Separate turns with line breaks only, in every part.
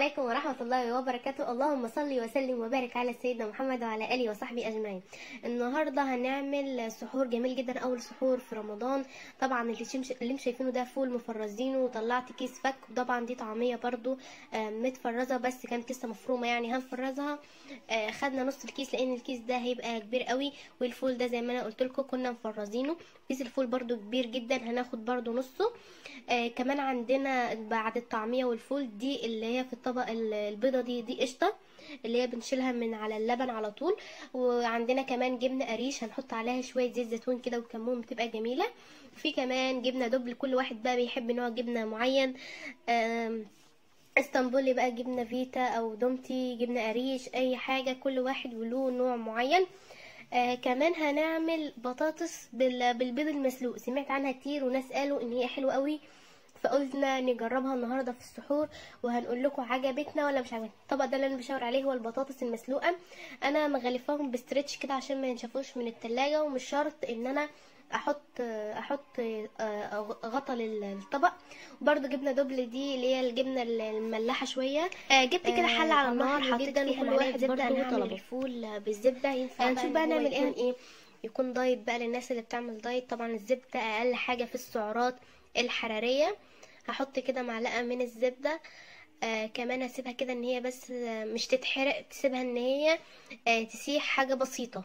عليكم ورحمة الله وبركاته اللهم صل وسلم وبارك على سيدنا محمد وعلى آله وصحبه أجمعين النهاردة هنعمل سحور جميل جدا أول سحور في رمضان طبعا اللي شمش... اللي انتم شايفينه ده فول مفرزينه وطلعت كيس فك وطبعا دي طعمية برضو آه، متفرزة بس كانت لسه مفرومة يعني هنفرزها آه، خدنا نص الكيس لأن الكيس ده هيبقى كبير قوي والفول ده زي ما أنا قلت لكم كنا مفرزينه كيس الفول برضو كبير جدا هناخد برضو نصه آه كمان عندنا بعد الطعمية والفول دي اللي هي في الطبق ال- البيضة دي دي قشطة اللي هي بنشيلها من على اللبن على طول وعندنا كمان جبنة قريش هنحط عليها شوية زيت زيتون كده وكمون بتبقى جميلة وفي كمان جبنة دبل كل واحد بقى بيحب نوع جبنة معين آم، اسطنبولي بقى جبنة فيتا او دومتي جبنة قريش اي حاجة كل واحد وله نوع معين آه كمان هنعمل بطاطس بال- بالبيض المسلوق سمعت عنها كتير وناس قالوا ان هي حلوة قوي فقلنا نجربها النهارده في السحور وهنقول لكم عجبتنا ولا مش عجبتنا الطبق ده اللي انا بشاور عليه هو البطاطس المسلوقه انا مغلفاهم بستريتش كده عشان ما ينشفوش من التلاجة ومش شرط ان انا احط احط آه، غطا للطبق وبرده جبنه دبل دي اللي هي الجبنه المملحه شويه آه، جبت كده حله على النار حطيت فيها كل واحد برضه هنعمل الفول بالزبده ينفع هنشوف بقى نعمل ايه ايه يكون دايت بقى للناس اللي بتعمل دايت طبعا الزبده اقل حاجه في السعرات الحراريه هحط كده معلقه من الزبده آه كمان هسيبها كده ان هي بس آه، مش تتحرق تسيبها ان هي آه تسيح حاجه بسيطه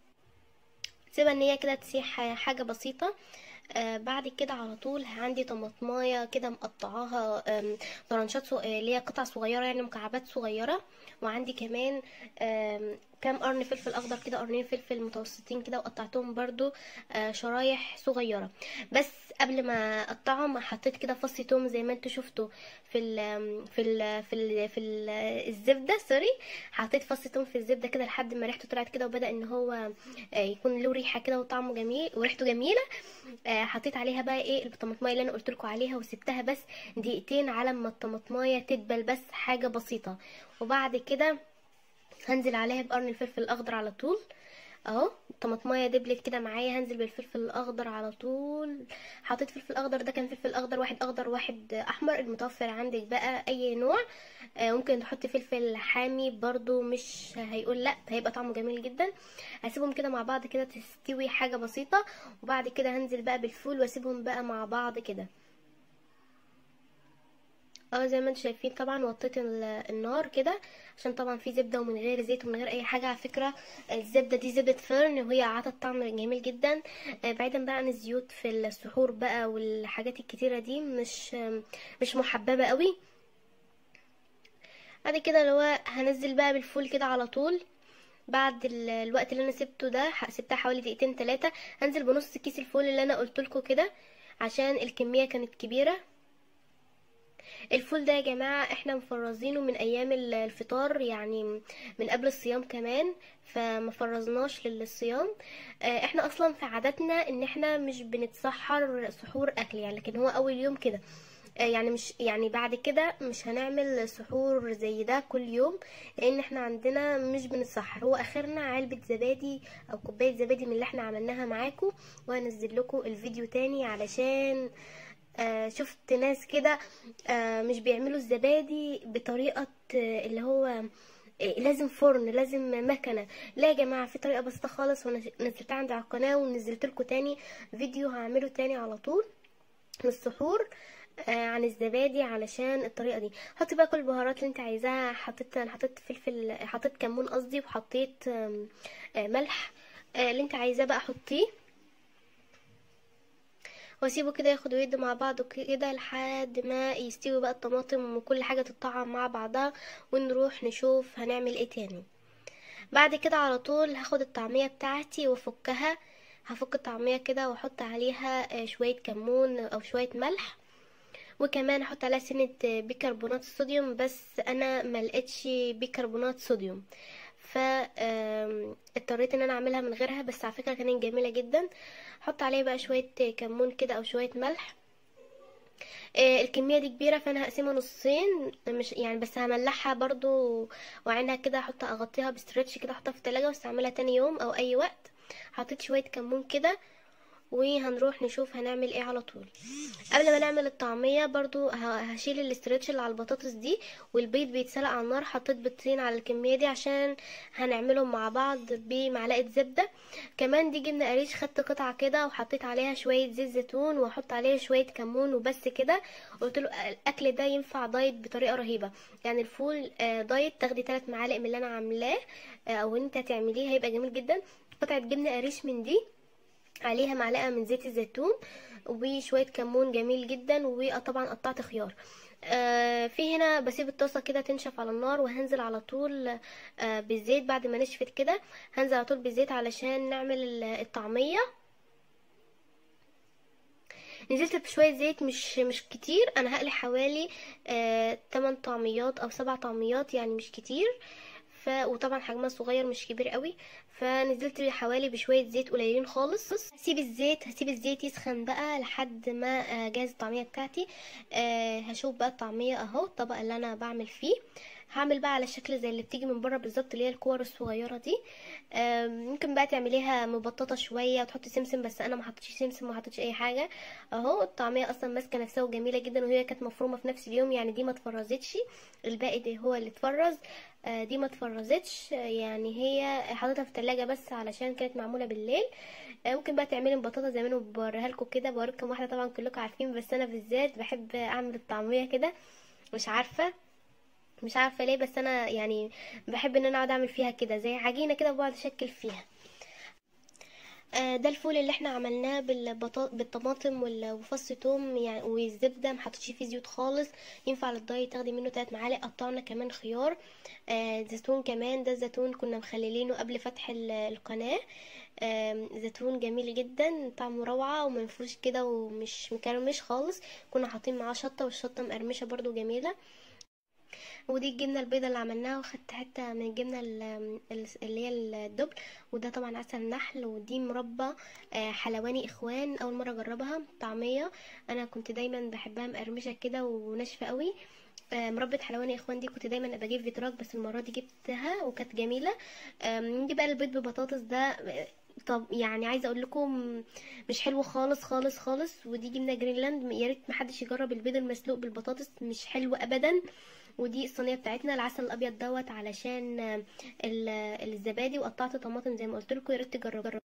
سيبها ان هي كده تسيح حاجه بسيطه آه بعد كده على طول عندي طماطمايه كده مقطعاها آم، طرنشات صغ... آه، اللي هي قطع صغيره يعني مكعبات صغيره وعندي كمان آم، كام قرن فلفل اخضر كده قرنين فلفل متوسطين كده وقطعتهم برضو آه، شرايح صغيره بس قبل ما اقطعهم حطيت كده فص توم زي ما انتوا شفتوا في ال في ال في ال في ال الزبده سوري حطيت فص توم في الزبده كده لحد ما ريحته طلعت كده وبدا ان هو آه، يكون له ريحه كده وطعمه جميل وريحته جميله آه، حطيت عليها بقى ايه الطماطمايه اللي انا قلت لكم عليها وسبتها بس دقيقتين على ما الطماطمايه تدبل بس حاجه بسيطه وبعد كده هنزل عليها بقرن الفلفل الاخضر على طول اهو الطماطمايه دبلت كده معايا هنزل بالفلفل الاخضر على طول حطيت فلفل اخضر ده كان فلفل اخضر واحد اخضر واحد احمر المتوفر عندك بقى اي نوع آه، ممكن تحطي فلفل حامي برضو مش هيقول لا هيبقى طعمه جميل جدا هسيبهم كده مع بعض كده تستوي حاجه بسيطه وبعد كده هنزل بقى بالفول واسيبهم بقى مع بعض كده اه زي ما انتم شايفين طبعا وطيت ال- النار كده عشان طبعا في زبده ومن غير زيت ومن غير اي حاجه على فكره الزبده دي زبده فرن وهي عطت طعم جميل جدا آه، بعيدا بقى عن الزيوت في السحور بقى والحاجات الكتيره دي مش مش محببه قوي بعد كده اللي هو هنزل بقى بالفول كده على طول بعد ال- الوقت اللي انا سبته ده ح- سبتها حوالي دقيقتين ثلاثه هنزل بنص كيس الفول اللي انا قلت لكم كده عشان الكميه كانت كبيره الفول ده يا جماعة احنا مفرزينه من ايام ال- الفطار يعني من قبل الصيام كمان فما فرزناش للصيام اه، احنا اصلا في عاداتنا ان احنا مش بنتسحر سحور اكل يعني لكن هو اول يوم كده اه، يعني مش يعني بعد كده مش هنعمل سحور زي ده كل يوم لان احنا عندنا مش بنتسحر هو اخرنا علبة زبادي او كوباية زبادي من اللي احنا عملناها معاكم وهنزل لكم الفيديو تاني علشان آه شفت ناس كده آه مش بيعملوا الزبادي بطريقة آه اللي هو آه لازم فرن لازم مكنة لا يا جماعة في طريقة بسيطة خالص وانا نزلتها عندي على القناة ونزلت لكم تاني فيديو هعمله تاني على طول للسحور آه عن الزبادي علشان الطريقه دي حطي بقى كل البهارات اللي انت عايزاها حطيت انا حطيت فلفل حطيت كمون قصدي وحطيت آم، آه ملح آه اللي انت عايزاه بقى حطيه واسيبه كده ياخد ويد مع بعضه كده لحد ما يستوي بقى الطماطم وكل حاجه تتطعم مع بعضها ونروح نشوف هنعمل ايه تاني بعد كده على طول هاخد الطعميه بتاعتي وافكها هفك الطعميه كده واحط عليها آه، شويه كمون او شويه ملح وكمان احط عليها سنه آه، بيكربونات الصوديوم بس انا ملقتش بيكربونات صوديوم ف آم، اضطريت ان انا اعملها من غيرها بس على فكره كانت جميله جدا احط عليها بقى شويه كمون كده او شويه ملح آه، الكميه دي كبيره فانا هقسمها نصين مش يعني بس هملحها برضو وعينها كده احط اغطيها بستريتش كده احطها في التلاجة واستعملها تاني يوم او اي وقت حطيت شويه كمون كده وهنروح نشوف هنعمل ايه على طول قبل ما نعمل الطعميه برضو ه- هشيل الاسترتش اللي على البطاطس دي والبيض بيتسلق على النار حطيت بيضتين على الكميه دي عشان هنعملهم مع بعض بمعلقه زبده كمان دي جبنه قريش خدت قطعه كده وحطيت عليها شويه زيت زيتون واحط عليها شويه كمون وبس كده قلت له الاكل ده ينفع دايت بطريقه رهيبه يعني الفول آه، دايت تاخدي 3 معالق من اللي انا عاملاه آه، او انت تعمليه هيبقى جميل جدا قطعه جبنه قريش من دي عليها معلقه من زيت الزيتون وشويه كمون جميل جدا وطبعا قطعت خيار آه في هنا بسيب الطاسه كده تنشف على النار وهنزل على طول آه بالزيت بعد ما نشفت كده هنزل على طول بالزيت علشان نعمل ال- الطعميه نزلت بشويه زيت مش مش كتير انا هقلي حوالي آه 8 طعميات او 7 طعميات يعني مش كتير ف وطبعا حجمها صغير مش كبير قوي فنزلت لي حوالي بشويه زيت قليلين خالص هسيب الزيت هسيب الزيت يسخن بقى لحد ما آه، جاهز الطعميه بتاعتي آه، هشوف بقى الطعميه اهو الطبق اللي انا بعمل فيه هعمل بقى على شكل زي اللي بتيجي من بره بالظبط اللي هي الكور الصغيره دي آم، ممكن بقى تعمليها مبططه شويه وتحطي سمسم بس انا ما حطيتش سمسم ما حطيتش اي حاجه اهو الطعميه اصلا ماسكه نفسها وجميله جدا وهي كانت مفرومه في نفس اليوم يعني دي ما اتفرزتش الباقي ده هو اللي اتفرز آه، دي ما اتفرزتش آه، يعني هي حاططها في التلاجة بس علشان كانت معموله بالليل آه، ممكن بقى تعملي بطاطا زي ما انا بوريها لكم كده بوريكم واحده طبعا كلكم عارفين بس انا بالذات بحب اعمل الطعميه كده مش عارفه مش عارفه ليه بس انا يعني بحب ان انا اقعد اعمل فيها كده زي عجينه كده وبقعد اشكل فيها آه، ده الفول اللي احنا عملناه بالبطا... بالطماطم وال- وفص توم يعني والزبده ما حطيتش فيه زيوت خالص ينفع للدايت تاخدي منه 3 معالق قطعنا كمان خيار آه زيتون كمان ده الزيتون كنا مخللينه قبل فتح ال- القناه آم، زيتون جميل جدا طعمه روعه ومنفوش كده ومش مكرمش خالص كنا حاطين معاه شطه والشطه مقرمشه برضو جميله ودي الجبنه البيضاء اللي عملناها وخدت حته من الجبنه ال- ال- اللي هي الدبل وده طبعا عسل نحل ودي مربى آه، حلواني اخوان اول مره اجربها طعميه انا كنت دايما بحبها مقرمشه كده وناشفه قوي آه، مربى حلواني اخوان دي كنت دايما بجيب فيتراك بس المره دي جبتها وكانت جميله آم، دي بقى البيض ببطاطس ده آه، طب يعني عايزه اقول لكم مش حلو خالص خالص خالص ودي جبنه جرينلاند يا ريت محدش يجرب البيض المسلوق بالبطاطس مش حلو ابدا ودي الصينيه بتاعتنا العسل الابيض دوت علشان آه، ال- الزبادي وقطعت طماطم زي ما قلت لكم يا ريت تجربوا